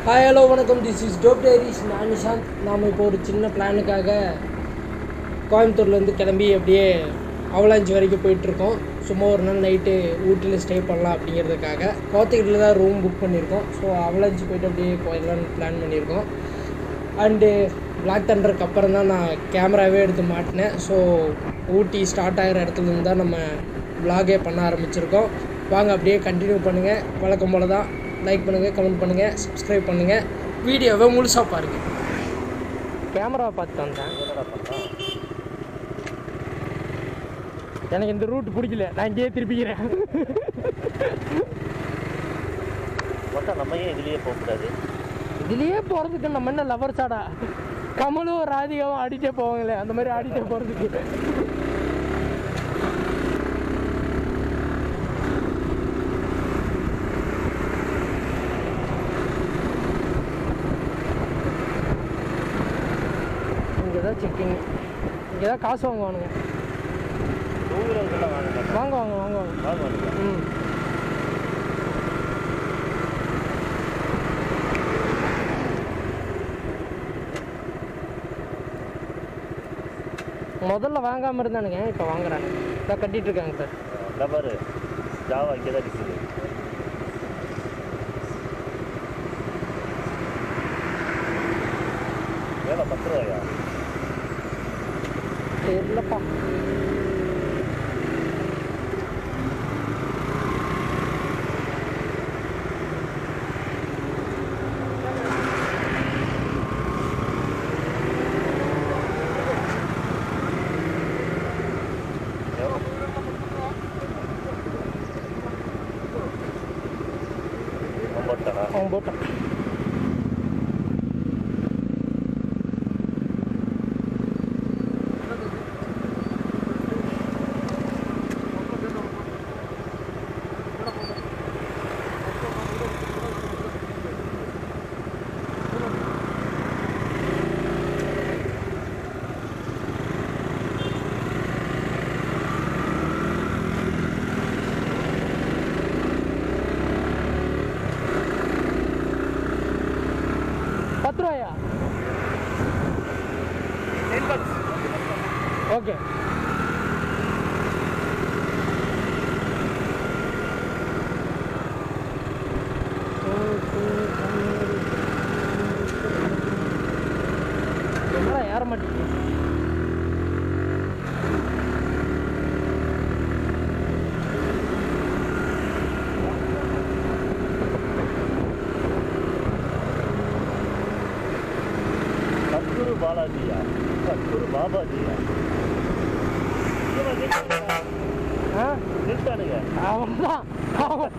Hi hello வணக்கம் this is dope diaries நான் நிஷாந்த் நாம் இப்போ ஒரு சின்ன பிளானுக்காக கோயம்புத்தூர்லேருந்து கிளம்பி அப்படியே அவலாஞ்சி வரைக்கும் போயிட்டுருக்கோம் சும்மா ஒரு நாள் நைட்டு ஊட்டியில் ஸ்டே பண்ணலாம் அப்படிங்கிறதுக்காக கோத்தகிரியில் தான் ரூம் புக் பண்ணியிருக்கோம் ஸோ அவலாஞ்சி போயிட்டு அப்படியே போயிடலான்னு பிளான் பண்ணியிருக்கோம் அண்டு பிளாக் தண்டருக்கு அப்புறம் தான் நான் கேமராவே எடுத்து மாட்டினேன் ஸோ ஊட்டி ஸ்டார்ட் ஆகிற இடத்துலேருந்து தான் நம்ம vlog-ஏ பண்ண ஆரம்பிச்சிருக்கோம் வாங்க அப்படியே கண்டினியூ பண்ணுங்கள் வழக்கம் போல தான் லைக் பண்ணுங்கள் கமெண்ட் பண்ணுங்கள் சப்ஸ்கிரைப் பண்ணுங்கள் வீடியோவை முழுசாக பாருங்கள் கேமராவை பார்த்து வந்தேன் எனக்கு இந்த ரூட் பிடிக்கல நான் இங்கேயே திருப்பிக்கிறேன் மொத்தம் நம்ம ஏன் இதுலயே போகக்கூடாது இதுலேயே போகிறதுக்கு நம்ம என்ன லவர் சாடா கமலும் ராதிகாவும் ஆடிட்டே போவாங்களே அந்த மாதிரி ஆடிட்டே போகிறதுக்கு இங்கே தான் செக்கிங் இங்கே தான் காசு வாங்குவானுங்க டூ வீலர்ஸ்லாம் வாங்க மாட்டோம் வாங்க வாங்க வாங்க வாங்க வாங்குவானுங்க ம் முதல்ல வாங்காமல் இருந்தானுங்க இப்போ வாங்குறாங்க இதான் கட்டிட்டு இருக்காங்க சார் இந்த பாரு ஜாவா இங்கே தான் நிற்குது வேலை பத்து ரூபாயா தெரியலப்பா போட்டானா அவன் போட்டான் பத்து ரூபாயா ஓகே என்னடா ஏற மாட்டேங்குது சத்குரு பாலாஜியா சத்குரு பாபாஜியா இவன் நிறுத்தானுங்க. ஆ நிறுத்தானுங்க அவன்தான் அவன்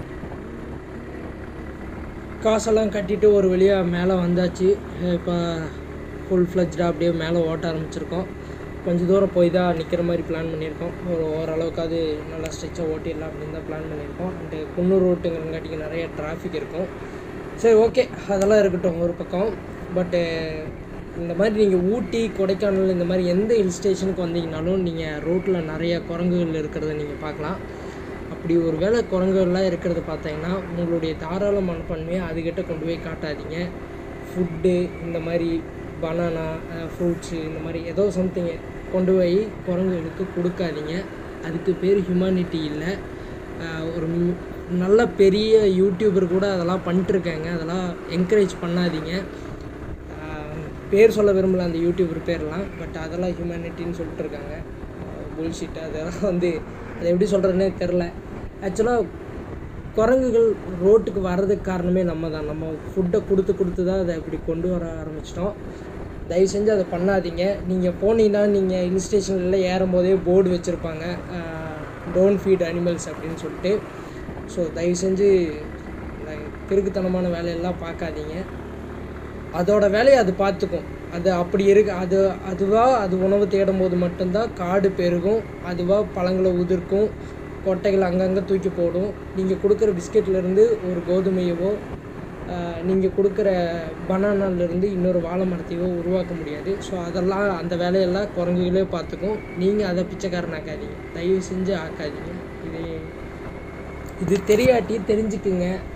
காசெல்லாம் கட்டிட்டு ஒரு வழியாக மேலே வந்தாச்சு இப்போ ஃபுல் ஃப்ளஜ்டாக அப்படியே மேலே ஓட்ட ஆரம்பிச்சிருக்கோம் கொஞ்சம் தூரம் போய் தான் நிற்கிற மாதிரி பிளான் பண்ணியிருக்கோம் ஒரு ஓரளவுக்காவது நல்லா ஸ்ட்ரெச்சாக ஓட்டிடலாம் அப்படின்னு தான் பிளான் பண்ணியிருக்கோம் அண்டு குன்னூர் ரோட்டுங்கிறங்காட்டிக்கு நிறைய டிராஃபிக் இருக்கும் சரி ஓகே அதெல்லாம் இருக்கட்டும் ஒரு பக்கம் பட்டு இந்த மாதிரி நீங்கள் ஊட்டி கொடைக்கானல் இந்த மாதிரி எந்த ஹில் ஸ்டேஷனுக்கு வந்தீங்கனாலும் நீங்கள் ரோட்டில் நிறைய குரங்குகள் இருக்கிறத நீங்கள் பார்க்கலாம் அப்படி ஒரு வேளை குரங்குகள்லாம் இருக்கிறத பார்த்தீங்கன்னா உங்களுடைய தாராள மனப்பான்மையை அதுக்கிட்ட கொண்டு போய் காட்டாதீங்க ஃபுட்டு இந்த மாதிரி பனானா ஃப்ரூட்ஸு இந்த மாதிரி ஏதோ சம்திங் கொண்டு போய் குரங்குகளுக்கு கொடுக்காதீங்க அதுக்கு பேர் ஹியூமனிட்டி இல்லை அஹ் ஒரு மி- நல்ல பெரிய யூடியூபர் கூட அதெல்லாம் பண்ணிட்டுருக்காங்க அதெல்லாம் என்கரேஜ் பண்ணாதீங்க ஆஹ் பேர் சொல்ல விரும்பல அந்த யூடியூபர் பேர்லாம் பட் அதெல்லாம் ஹியூமனிட்டின்னு சொல்லிட்டு இருக்காங்க புல்ஷிட் அதெல்லாம் வந்து அதை எப்படி சொல்கிறதுனே தெரில ஆக்சுவலாக குரங்குகள் ரோட்டுக்கு வர்றதுக்கு காரணமே நம்ம தான் நம்ம ஃபுட்டை கொடுத்து கொடுத்து தான் அதை இப்படி கொண்டு வர ஆரம்பிச்சிட்டோம் தயவு செஞ்சு அதை பண்ணாதீங்க நீங்கள் போனீங்கன்னா நீங்கள் ஹில் ஸ்டேஷனில் ஏறும் போதே போர்டு வச்சுருப்பாங்க டோன்ட் ஃபீட் அனிமல்ஸ் அப்படின்னு சொல்லிட்டு ஸோ தயவு செஞ்சு இந்த கிறுக்குத்தனமான வேலையெல்லாம் பார்க்காதீங்க அதோட வேலையை அது பார்த்துக்கும் அது அப்படி இருக்கு அது அதுவாக அது உணவு தேடும் போது மட்டும்தான் காடு பெருகும் அதுவாக பழங்களை உதிர்க்கும் கொட்டைகள் அங்கங்கே தூக்கி போடும் நீங்கள் கொடுக்குற பிஸ்கெட்லேருந்து ஒரு கோதுமையவோ நீங்கள் கொடுக்குற பனானாலேருந்து இன்னொரு வாழை மரத்தையோ உருவாக்க முடியாது ஸோ அதெல்லாம் அந்த வேலையெல்லாம் குரங்குகளே பார்த்துக்கும் நீங்கள் அதை பிச்சைக்காரனாக்காதீங்க தயவு செஞ்சு ஆக்காதீங்க இது இது தெரியாட்டி தெரிஞ்சுக்குங்க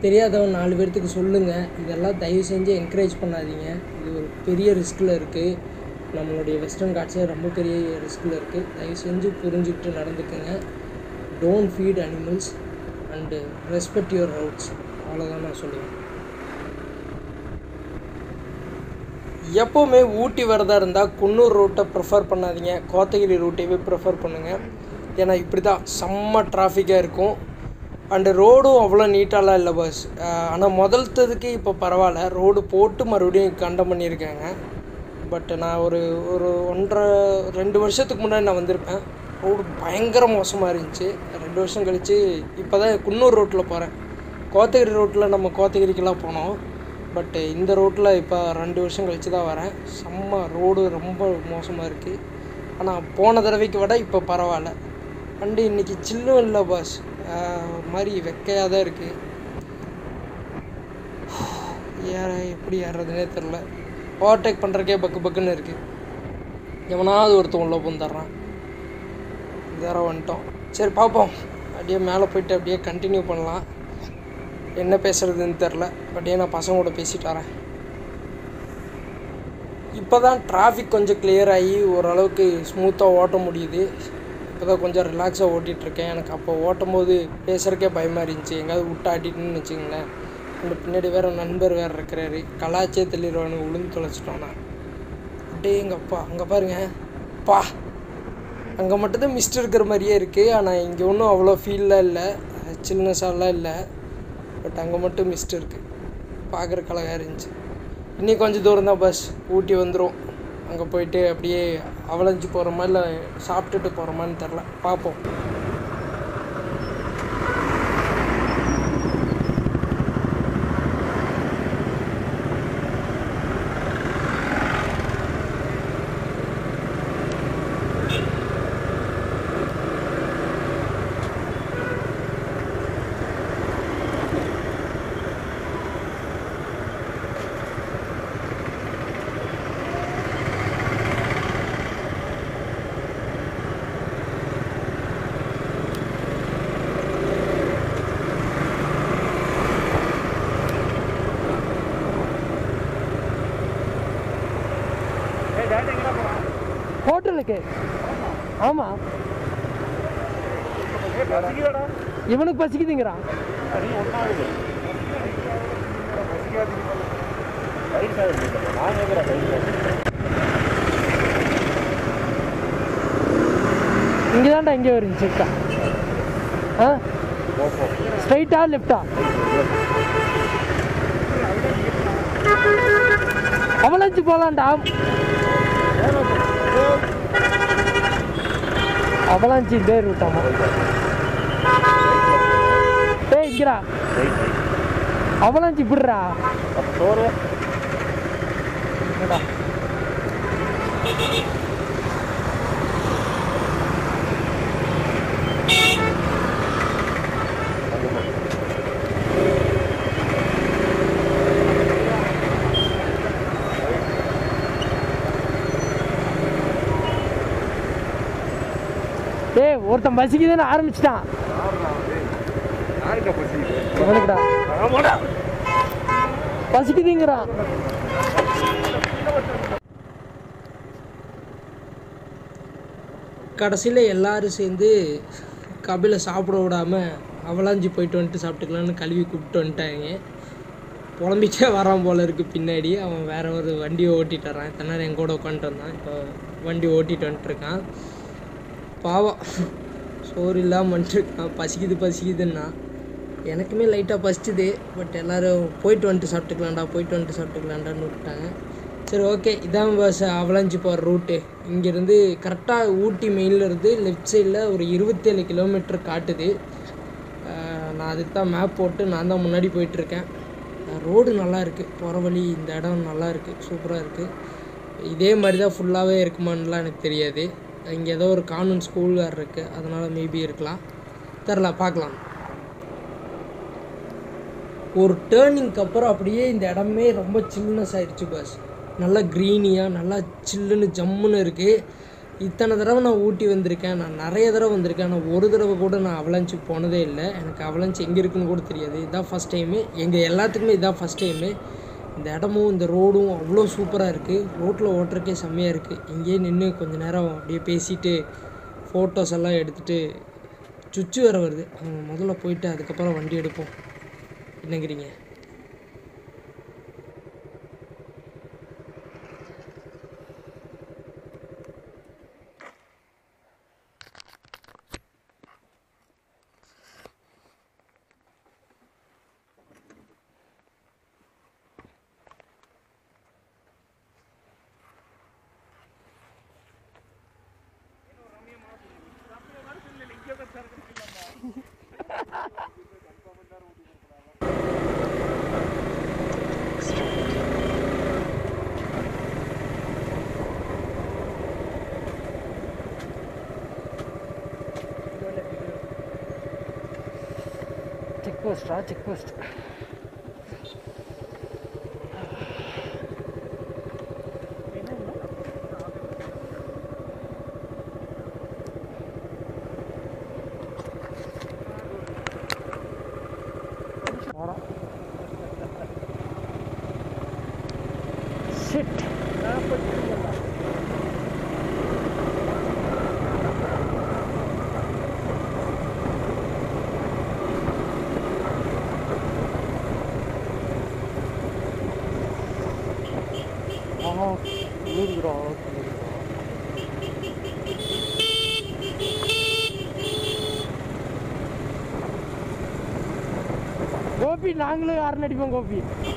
தெரியாதவன் நாலு பேர்த்துக்கு சொல்லுங்கள் இதெல்லாம் தயவு செஞ்சு என்கரேஜ் பண்ணாதீங்க இது ஒரு பெரிய ரிஸ்கில் இருக்குது நம்மளுடைய வெஸ்டர்ன் காட்ஸே ரொம்ப பெரிய ரிஸ்கில் இருக்குது தயவு செஞ்சு புரிஞ்சுக்கிட்டு நடந்துக்குங்க don't feed animals and respect your routes அவ்வளோதான் நான் சொல்லுவேன் எப்போவுமே ஊட்டி வரதா இருந்தால் குன்னூர் ரூட்டை ப்ரிஃபர் பண்ணாதீங்க கோத்தகிரி ரூட்டையே ப்ரிஃபர் பண்ணுங்கள் ஏன்னா இப்படி தான் செம்ம டிராஃபிக்காக இருக்கும் அண்டு ரோடும் அவ்வளோ நீட்டாலாம் இல்லை பஸ் ஆனால் முதல்த்ததுக்கு இப்போ பரவாயில்ல ரோடு போட்டு மறுபடியும் கண்டம் பண்ணியிருக்காங்க பட் நான் ஒரு ஒரு ஒன்றரை ரெண்டு வருஷத்துக்கு முன்னாடி நான் வந்திருப்பேன் ரோடு பயங்கர மோசமாக இருந்துச்சு ரெண்டு வருஷம் கழித்து இப்போ தான் குன்னூர் ரோட்டில் போகிறேன் கோத்தகிரி ரோட்டில் நம்ம கோத்தகிரிக்கெல்லாம் போனோம் பட் இந்த ரோட்டில் இப்போ ரெண்டு வருஷம் கழித்து தான் வரேன் செம்ம ரோடு ரொம்ப மோசமாக இருக்குது ஆனால் போன தடவைக்கு விட இப்போ பரவாயில்ல அண்டு இன்றைக்கி சில்லும் இல்லை பாஸ் ஒரு மாதிரி வெக்கையாக தான் இருக்குது ஏற எப்படி ஏறுறதுனே தெரில ஓவர்டேக் பண்ணுறக்கே பக்கு பக்குன்னு இருக்குது எவனாவது ஒருத்தன் உள்ள பூந்துடுறான் வேற வந்துட்டோம் சரி பார்ப்போம் அப்படியே மேலே போயிட்டு அப்படியே கண்டினியூ பண்ணலாம் என்ன பேசுறதுன்னு தெரில அப்படியே நான் பசங்க கூட பேசிட்டு வரேன் இப்போ தான் டிராஃபிக் கொஞ்சம் clear ஆகி ஓரளவுக்கு ஸ்மூத்தாக ஓட்ட முடியுது இப்போ தான் கொஞ்சம் ரிலாக்ஸாக ஓட்டிகிட்ருக்கேன் எனக்கு அப்போ ஓட்டும் போது பேசுகிறக்கே பயமாக இருந்துச்சு எங்கேயாவது விட்டு ஆட்டிட்டுன்னு வச்சுங்களேன் அந்த பின்னாடி வேறு நண்பர் வேறு இருக்கிறாரு கலாச்சே தெளிவானு உளுந்து தொலைச்சிட்டோம் நான் அப்படியே எங்கள் அப்பா அங்கே பாருங்க பா அங்கே மட்டும்தான் மிஸ்ட் இருக்கிற மாதிரியே இருக்குது ஆனால் இங்கே ஒன்றும் அவ்வளோ ஃபீல்லாம் இல்லை சில்னஸாலாம் இல்லை பட் அங்கே மட்டும் மிஸ்ட் இருக்குது பார்க்குறக்கு அழகாக இருந்துச்சு இன்னும் கொஞ்சம் தூரம் தான் பஸ் ஊட்டி வந்துடும் அங்கே போயிட்டு அப்படியே அவளைஞ்சு போகிறோமா இல்லை சாப்பிட்டுட்டு போகிறோமான்னு தெரில பார்ப்போம் ஏய் டேட் எங்கடா போறான் ஹோட்டலுக்கு ஆமாம் ஏய் பசிக்குதாடா இவனுக்கு பசிக்குதுங்கிறான் நீ ஒன்றாகுது ரைட் சைடு நான் கேட்குறேன் ரைட் சைடு இங்கே தான்டா எங்கே வருங்க செக்கா ஆ ஓப்போ ஸ்ட்ரைட்டா லெஃப்டா அவளாச்சு போகலான்டா அவளாஞ்சி இதே ரூட்டாமா ஏய் இங்கடா ரைட் ரைட் அவளாஞ்சி இப்படிடா அப்போ சோறு இங்கடா டேய் ஒருத்தன் பசிக்குதுன்னு ஆரம்பிச்சிட்டான் யாருக்கா பசிக்குது இவனுக்குடா ஆமாடா பசிக்குதுங்கிறான் கடைசியில் எல்லாரும் சேர்ந்து கபிலை சாப்பிட விடாம அவலாஞ்சி போயிட்டு வந்துட்டு சாப்பிட்டுக்கலான்னு கழுவி கூப்பிட்டு வந்துட்டாங்க புலம்பிட்டே வரான் போல இருக்கு பின்னாடி அவன் வேற ஒரு வண்டியை ஓட்டிட்டு வரான் இத்தனை நேரம் என் கூட உட்காந்துட்டு வந்தான் இப்போ வண்டி ஓட்டிட்டு வந்துட்டுருக்கான் பாவம் சோறு இல்லாமல் வந்துட்டுருக்கான் பசிக்குது பசிக்குதுன்னா எனக்குமே லைட்டாக பசிச்சுது பட் எல்லோரும் போயிட்டு வந்துட்டு சாப்பிட்டுக்கலாம்டா போயிட்டு வந்துட்டு சாப்பிட்டுக்கலாம்டான்னு விட்டாங்க சரி ஓகே இதான் பஸ் அவலாஞ்சி போகிற ரூட்டு இங்கேருந்து கரெக்டாக ஊட்டி மெயினில் இருந்து லெஃப்ட் சைடில் ஒரு இருபத்தேழு கிலோமீட்டர் காட்டுது ஆஹ் நான் அதுக்கு தான் மேப் போட்டு நான் தான் முன்னாடி போயிட்டுருக்கேன் ரோடு நல்லா இருக்குது போகிற வழி இந்த இடம் நல்லா இருக்குது சூப்பராக இருக்குது இதே மாதிரி தான் ஃபுல்லாகவே இருக்குமான்னுலாம் எனக்கு தெரியாது இங்கே ஏதோ ஒரு கான்வென்ட் ஸ்கூல் வேறு இருக்குது அதனால் மேபி இருக்கலாம் தெரில பார்க்கலாம் ஒரு டேர்னிங்க்கு அப்புறம் அப்படியே இந்த இடமே ரொம்ப சில்னஸ் ஆயிடுச்சு பஸ் நல்லா க்ரீனியாக நல்லா சில்லுன்னு ஜம்முன்னு இருக்குது இத்தனை தடவை நான் ஊட்டி வந்திருக்கேன் நான் நிறைய தடவை வந்திருக்கேன் ஆனால் ஒரு தடவை கூட நான் அவலாஞ்சி போனதே இல்லை எனக்கு அவலாஞ்சி எங்கே இருக்குன்னு கூட தெரியாது இதுதான் ஃபஸ்ட் டைமு எங்கள் எல்லாத்துக்குமே இதுதான் ஃபஸ்ட் டைமு இந்த இடமும் இந்த ரோடும் அவ்வளோ சூப்பராக இருக்குது ரோட்டில் ஓட்டுறக்கே செம்மையாக இருக்குது இங்கேயே நின்று கொஞ்ச நேரம் அப்படியே பேசிட்டு ஃபோட்டோஸ் எல்லாம் எடுத்துகிட்டு சுச்சு வேறு வருது அவங்க முதல்ல போயிட்டு அதுக்கப்புறம் வண்டி எடுப்போம் என்னங்கிறீங்க செக் போஸ்டா செக் போஸ்ட் ஷிட் ஆஹா குளிர்கிறா கோபி நாங்களும் யாருன்னு அடிப்போம் கோபி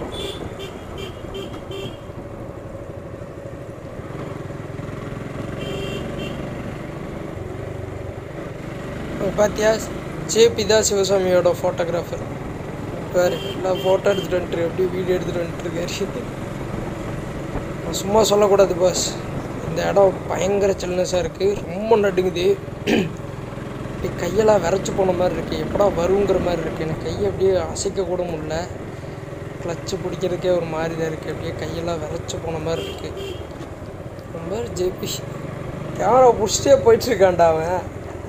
பார்த்தியா ஜேபி தான் சிவசாமியோட ஃபோட்டோகிராஃபர் பாரு நான் ஃபோட்டோ எடுத்துகிட்டு வந்துட்டு அப்படியே வீடியோ எடுத்துகிட்டு வந்துட்டுருக்காரு நான் சும்மா சொல்லக்கூடாது பாஸ் இந்த இடம் பயங்கர சில்னஸாக இருக்குது ரொம்ப நடுங்குது அப்படியே கையெல்லாம் விரைச்சி போன மாதிரி இருக்குது எப்படா வருங்கிற மாதிரி இருக்குது எனக்கு கையை அப்படியே அசைக்க கூட முடியல கிளச்சு பிடிக்கிறதுக்கே ஒரு மாதிரி தான் இருக்குது அப்படியே கையெல்லாம் விரைச்சி போன மாதிரி இருக்குது ரொம்ப ஜேபி கேமரா பிடிச்சிட்டே போயிட்டுருக்கான்டா அவன்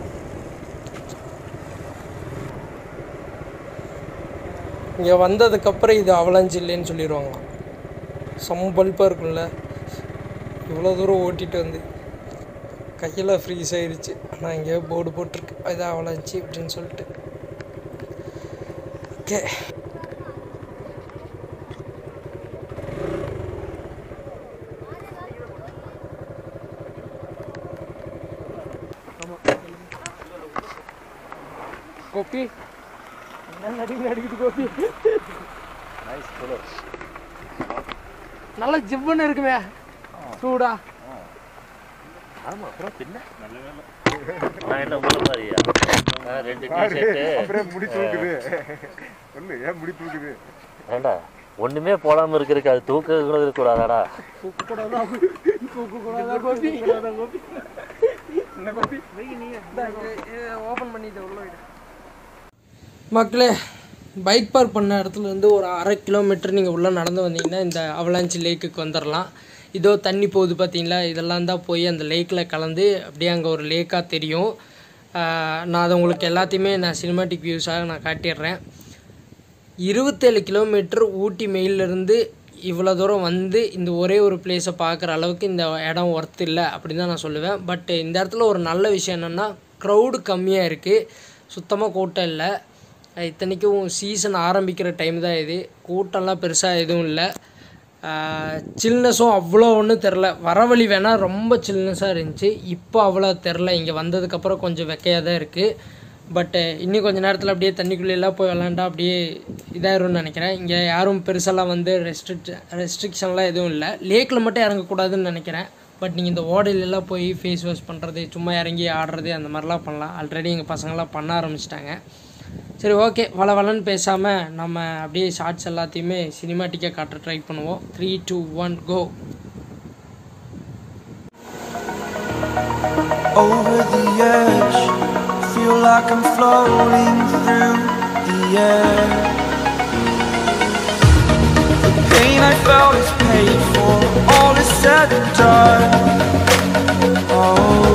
இங்கே வந்ததுக்கப்புறம் இது அவலாஞ்சி இல்லைன்னு சொல்லிடுவாங்களாம் செம்ம பல்பாக இருக்கும்ல இவ்வளோ தூரம் ஓட்டிகிட்டு வந்து கையில் ஃப்ரீஸ் ஆயிடுச்சு ஆனால் இங்கேயோ போர்டு போட்டிருக்கு இது அவலாஞ்சி அப்படின்னு சொல்லிட்டு ஓகே கோபி என்ன நடிக்க நடிக்குது கோபி நைஸ் குளர் நல்லா ஜிவ்வுன்னு இருக்குமே சூடா ஆமாம் அப்புறம் பின்ன நல்ல வேலை நான் என்ன உங்களை மாதிரியா ஆ, ரெண்டு டிஷர்ட்டு அப்படியே முடி தூக்குது சொல்லு ஏன் முடி தூக்குது ஏண்டா ஒண்ணுமே போடாம இருக்கிறதுக்கு அது தூக்க கூட இருக்கக்கூடாதாடா தூக்கக்கூடாதா தூக்கக்கூடாதா கோபி என்ன கோபி ஓப்பன் பண்ணிட்டு உள்ள விடு மக்களே பைக் பார்க் பண்ண இடத்துல இருந்து ஒரு அரை கிலோமீட்டர் நீங்கள் உள்ளே நடந்து வந்தீங்கன்னா இந்த அவலாஞ்சி லேக்குக்கு வந்துடலாம் இதோ தண்ணி போகுது பார்த்தீங்களா இதெல்லாம் தான் போய் அந்த லேக்கில் கலந்து அப்படியே அங்கே ஒரு லேக்காக தெரியும் ஆஹ் நான் அதை உங்களுக்கு எல்லாத்தையுமே நான் சினிமாட்டிக் வியூஸாக நான் காட்டிடுறேன் இருபத்தேழு கிலோமீட்டர் ஊட்டி மெயிலிருந்து இவ்வளோ தூரம் வந்து இந்த ஒரே ஒரு பிளேஸை பார்க்குற அளவுக்கு இந்த இடம் ஒர்த் இல்லை அப்படின்னு தான் நான் சொல்லுவேன் பட் இந்த இடத்துல ஒரு நல்ல விஷயம் என்னென்னா க்ரௌடு கம்மியாக இருக்குது சுத்தமாக கூட்டம் இல்லை இத்தனைக்கும் சீசன் ஆரம்பிக்கிற டைம் தான் இது கூட்டம்லாம் பெருசாக எதுவும் இல்லை சில்னஸும் அவ்வளோ ஒன்றும் தெரில வர வழி வேணால் ரொம்ப சில்னஸாக இருந்துச்சு இப்போ அவ்வளோ தெரில இங்கே வந்ததுக்கப்புறம் கொஞ்சம் வெக்கையாக தான் இருக்குது பட்டு இன்னும் கொஞ்ச நேரத்தில் அப்படியே தண்ணிக்குள்ளேலாம் போய் விளாண்டா அப்படியே இதாயிரும்னு நினைக்கிறேன் இங்கே யாரும் பெருசாலாம் வந்து ரெஸ்ட்ரிக்ட் ரெஸ்ட்ரிக்ஷன்லாம் எதுவும் இல்லை லேக்கில் மட்டும் இறங்கக்கூடாதுன்னு நினைக்கிறேன் பட் நீங்கள் இந்த ஓடையிலலாம் போய் ஃபேஸ் வாஷ் பண்ணுறது சும்மா இறங்கி ஆடுறது அந்த மாதிரிலாம் பண்ணலாம் ஆல்ரெடி எங்கள் பசங்களாம் பண்ண ஆரம்பிச்சிட்டாங்க சரி ஓகே வள வளன்னு பேசாமல் நம்ம அப்படியே ஷார்ட்ஸ் எல்லாத்தையுமே சினிமாட்டிக்காக காட்ட ட்ரை பண்ணுவோம் three two one go over the edge. Feel like I'm floating through the air. The pain I felt is paid for, all is said and done. Oh,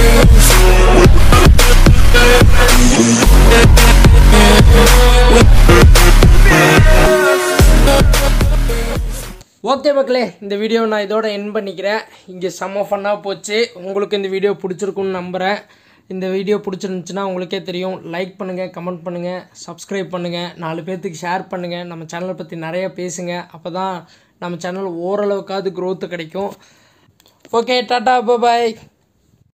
okay மக்களே இந்த video நான் இதோட என் பண்ணிக்கிறேன் இங்கே செம்ம ஃபன்னாக போச்சு உங்களுக்கு இந்த வீடியோ பிடிச்சிருக்குன்னு நம்புகிறேன் இந்த வீடியோ பிடிச்சிருந்துச்சுன்னா உங்களுக்கே தெரியும் லைக் பண்ணுங்கள் கமெண்ட் பண்ணுங்கள் சப்ஸ்கிரைப் பண்ணுங்கள் நாலு பேர்த்துக்கு ஷேர் பண்ணுங்கள் நம்ம சேனலை பற்றி நிறைய பேசுங்க அப்போ தான் நம்ம சேனல் ஓரளவுக்காவது growth கிடைக்கும் ஓகே டாட்டா பாய்